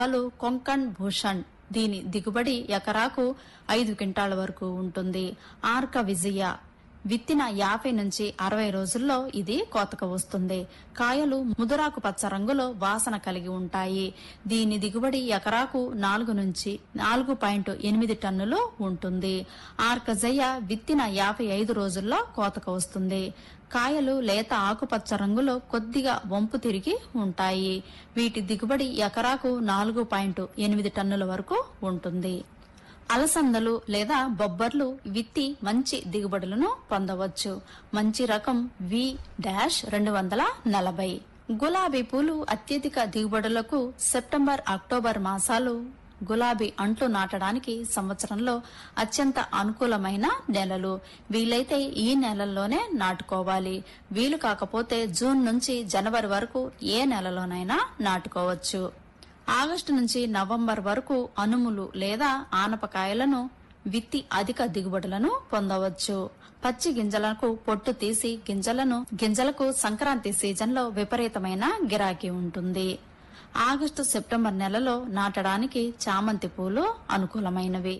రకాలు కొంకణ్ భూషణ్ దీని దిగుబడి ఎకరాకు ఐదు క్వింటాల వరకు ఉంటుంది ఆర్క విజయ విత్తిన యాభై నుంచి అరవై రోజుల్లో ఇది కోతకు వస్తుంది కాయలు ముదురాకు పచ్చ రంగులో వాసన కలిగి ఉంటాయి దీని దిగుబడి ఎకరాకు నాలుగు నుంచి నాలుగు పాయింట్ ఎనిమిది టన్నులు ఉంటుంది ఆర్కజయ్య విత్తిన యాభై ఐదు రోజుల్లో కోతకు వస్తుంది కాయలు లేత ఆకుపచ్చ రంగులో కొద్దిగా వంపు తిరిగి ఉంటాయి వీటి దిగుబడి ఎకరాకు నాలుగు పాయింట్ ఎనిమిది టన్నుల వరకు ఉంటుంది అలసందలు లేదా బొబ్బర్లు విత్తి మంచి దిగుబడులను పొందవచ్చు మంచి రకం వి డాష్ రెండు వందల నలభై గులాబీ పూలు అత్యధిక దిగుబడులకు సెప్టెంబర్ అక్టోబర్ మాసాలు గులాబీ అంట్లు నాటడానికి సంవత్సరంలో అత్యంత అనుకూలమైన నెలలు వీలైతే ఈ నెలల్లోనే నాటుకోవాలి వీలు కాకపోతే జూన్ నుంచి జనవరి వరకు ఏ నెలలోనైనా నాటుకోవచ్చు ఆగస్టు నుంచి నవంబర్ వరకు అనుములు లేదా ఆనపకాయలను విత్తి అధిక దిగుబడులను పొందవచ్చు పచ్చి గింజలకు పొట్టు తీసి గింజలను గింజలకు సంక్రాంతి సీజన్లో విపరీతమైన గిరాకీ ఉంటుంది ఆగస్టు సెప్టెంబర్ నెలలో నాటడానికి చామంతి పూలు అనుకూలమైనవి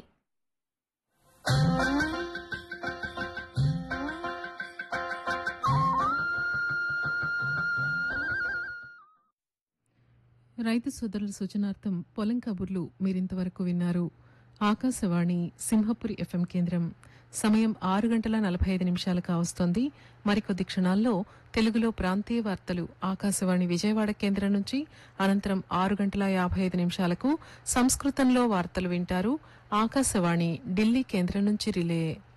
రైతు సోదరుల సూచనార్థం పొలం కబుర్లు మీరింతవరకు విన్నారు ఆకాశవాణి సింహపురి ఎఫ్ఎం కేంద్రం సమయం ఆరు గంటల నలభై ఐదు నిమిషాలు కావస్తోంది మరికొద్ది క్షణాల్లో తెలుగులో ప్రాంతీయ వార్తలు ఆకాశవాణి విజయవాడ కేంద్రం నుంచి అనంతరం ఆరు గంటల యాభై ఐదు నిమిషాలకు సంస్కృతంలో వార్తలు వింటారు ఆకాశవాణి ఢిల్లీ కేంద్రం నుంచి రిలే